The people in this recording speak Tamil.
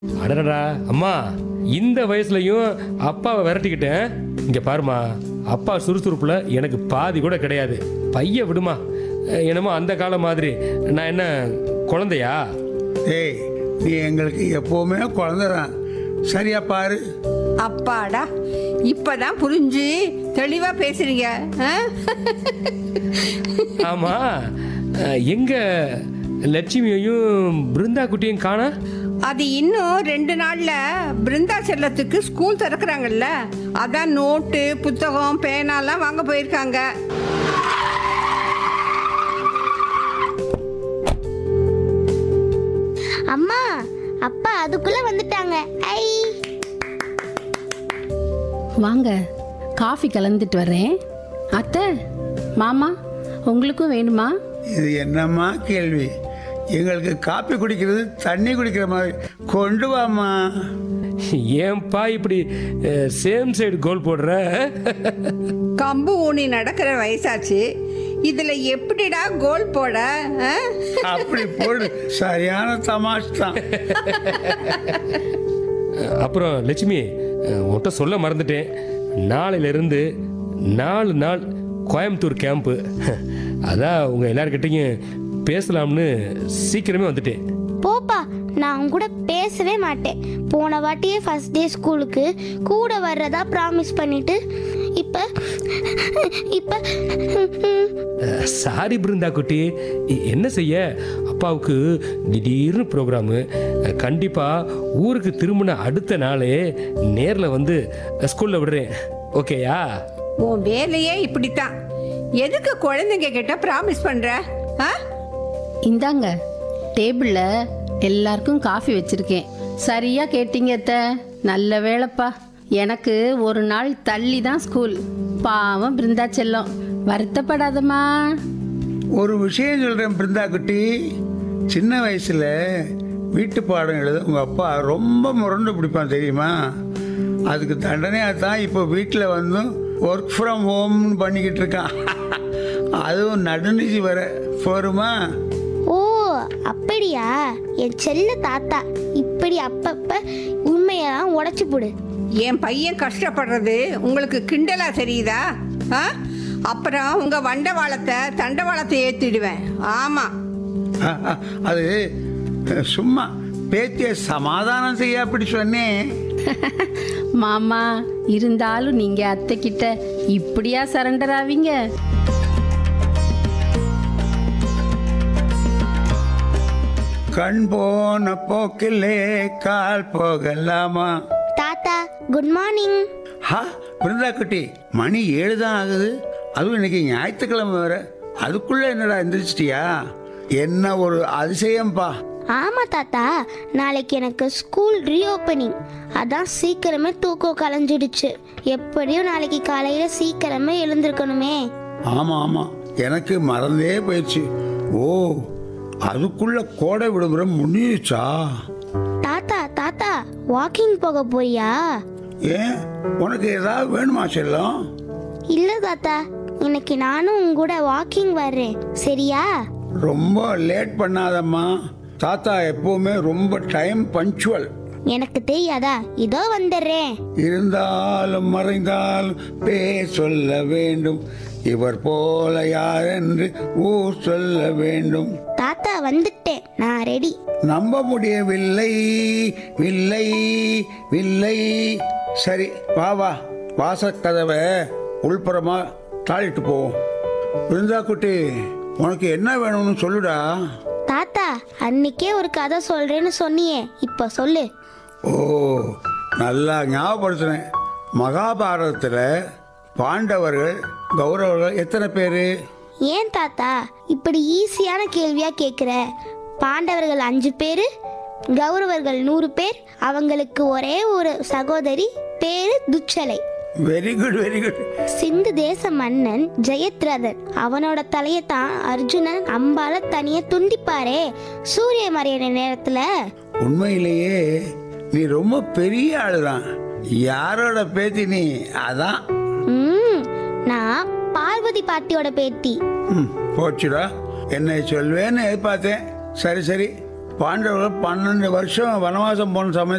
அடடா அம்மா இந்த வயசுலயும் அப்பாவை விரட்டிக்கிட்டேன் இங்க பாருமா அப்பா சுறுசுறுப்புல எனக்கு பாதி கூட கிடையாது பைய விடுமா அஹ் என்னமோ அந்த காலம் மாதிரி நான் என்ன குழந்தையா ஏய் நீ எங்களுக்கு எப்போவுமே குழந்தைதான் சரியா பாரு அப்பாடா இப்பதான் புரிஞ்சு தெளிவா பேசுறீங்க ஆ? ஆமா அஹ் எங்க லட்சுமியையும் பிருந்தா குட்டியும் காணா அது இன்னும் ரெண்டு நாள்ல பிருந்தா செல்லத்துக்கு ஸ்கூல் திறக்கறாங்கல்ல அதான் நோட்டு புத்தகம் பேனாலாம் வாங்க போயிருக்காங்க அம்மா அப்பா அதுக்குள்ள வந்துட்டாங்க ஐ வாங்க காஃபி கலந்துட்டு வரேன் அத்தை மாமா உங்களுக்கும் வேணுமா இது என்னம்மா கேள்வி எங்களுக்கு காப்பி குடிக்கிறது தண்ணி குடிக்கிற மாதிரி கொண்டு வாம்மா ஏன்பா இப்படி சேம் சைடு கோல் போடுற கம்பு ஊனி நடக்கிற வயசாச்சு இதுல எப்படிடா கோல் போட ஆ? அப்படி போடு சரியான தமாஷ் தான் அப்புறம் லட்சுமி அஹ், உன்கிட்ட சொல்ல மறந்துட்டேன் நாளையிலிருந்து நாலு நாள் கோயம்புத்தூர் கேம்ப்பு அதான் உங்க எல்லார்கிட்டையும் பேசலாம்னு சீக்கிரமே வந்துட்டேன் போப்பா நான் உன் கூட பேசவே மாட்டேன் போன வாட்டியே ஃபர்ஸ்ட் டே ஸ்கூலுக்கு கூட வர்றதா ப்ராமிஸ் பண்ணிட்டு இப்ப இப்ப சாரி பிருந்தா குட்டி இ- என்ன செய்ய அப்பாவுக்கு திடீர்னு ப்ரோக்ராமு கண்டிப்பா ஊருக்கு திரும்பின அடுத்த நாளே நேரில் வந்து ஸ்கூல்ல விடுறேன் ஓகேயா உன் வேலையே இப்படித்தான் எதுக்கு குழந்தைங்க கிட்ட ப்ராமிஸ் பண்ற ஆ? இந்தாங்க டேபிளில் எல்லாருக்கும் காஃபி வச்சிருக்கேன் சரியா கேட்டீங்க அத்தை நல்ல வேலைப்பா எனக்கு ஒரு நாள் தள்ளி தான் ஸ்கூல் பாவம் பிருந்தா செல்லம் வருத்தப்படாதம்மா ஒரு விஷயம் சொல்கிறேன் பிருந்தா குட்டி சின்ன வயசில் வீட்டு பாடம் எழுத உங்கள் அப்பா ரொம்ப முரண்டு பிடிப்பான் தெரியுமா அதுக்கு தண்டனையாக தான் இப்போ வீட்டில் வந்து ஒர்க் ஃப்ரம் ஹோம்னு பண்ணிக்கிட்டு இருக்கான் அதுவும் நடுநிதி வர போருமா ஓ அப்படியா என் செல்ல தாத்தா இப்படி அப்பப்ப உண்மையெல்லாம் உடைச்சு போடு என் பையன் கஷ்டப்படுறது உங்களுக்கு கிண்டலா தெரியுதா ஆ? அப்புறம் உங்க வண்டவாளத்தை தண்டவாளத்தை ஏத்திடுவேன் ஆமா அது சும்மா பேத்திய சமாதானம் செய்ய அப்படி சொன்னேன் மாமா இருந்தாலும் நீங்க அத்தை கிட்ட இப்படியா சரண்டர் ஆவீங்க கண் போன போக்கிலே கால் போகலாமா தாத்தா குட் மார்னிங் ஹா பிருந்தா குட்டி மணி ஏழு தான் ஆகுது அதுவும் இன்னைக்கு ஞாயிற்றுக்கிழமை வேற அதுக்குள்ள என்னடா எந்திரிச்சிட்டியா என்ன ஒரு அதிசயம்பா ஆமா தாத்தா நாளைக்கு எனக்கு ஸ்கூல் ரீஓப்பனிங் அதான் சீக்கிரமே தூக்கம் கலைஞ்சிடுச்சு எப்படியும் நாளைக்கு காலையில சீக்கிரமே எழுந்திருக்கணுமே ஆமா ஆமா எனக்கு மறந்தே போயிடுச்சு ஓ அதுக்குள்ள கோடை விடுமுறை முடிஞ்சிருச்சா தாத்தா தாத்தா வாக்கிங் போக போறியா ஏன் உனக்கு ஏதாவது வேணுமா செல்லம் இல்ல தாத்தா இன்னைக்கு நானும் உங்க கூட வாக்கிங் வர்றேன் சரியா ரொம்ப லேட் பண்ணாதம்மா தாத்தா எப்பவுமே ரொம்ப டைம் பஞ்சுவல் எனக்கு தெரியாதா இதோ வந்துடுறேன் இருந்தாலும் மறைந்தாலும் பேர் சொல்ல வேண்டும் இவர் போல யார் என்று ஊர் சொல்ல வேண்டும் தாத்தா வந்துட்டேன் நான் ரெடி நம்ப முடியவில்லை வில்லை வில்லை சரி வா வா வாசக்கதவை உள்புறமா தாளிட்டு போவோம் பிருந்தா குட்டி உனக்கு என்ன வேணும்னு சொல்லுடா தாத்தா அன்னைக்கே ஒரு கதை சொல்றேன்னு சொன்னியே இப்போ சொல்லு ஓ நல்லா ஞாபகப்படுத்துனேன் மகாபாரதத்தில் பாண்டவர்கள் கௌரவர்கள் எத்தனை பேர் ஏன் தாத்தா இப்படி ஈஸியான கேள்வியா கேக்குற பாண்டவர்கள் அஞ்சு பேரு கௌரவர்கள் நூறு பேர் அவங்களுக்கு ஒரே ஒரு சகோதரி பேரு Dushala very good very good Sindhu தேச மன்னன் ஜெயத்ரதன் அவனோட தலையை தான் அர்ஜுனன் அம்பால தனிய துண்டிப்பாரே சூரிய மறையிற நேரத்துல உண்மையிலேயே நீ ரொம்ப பெரிய ஆளுதான் யாரோட பேத்தி நீ அதான் ம் நான் பார்வதி பாட்டியோட பேத்தி ம், போச்சுடா என்னை சொல்வேன்னு எதிர்பார்த்தேன் சரி சரி பாண்டவர்கள் பன்னெண்டு வருஷம் வனவாசம் போன சமயத்தில்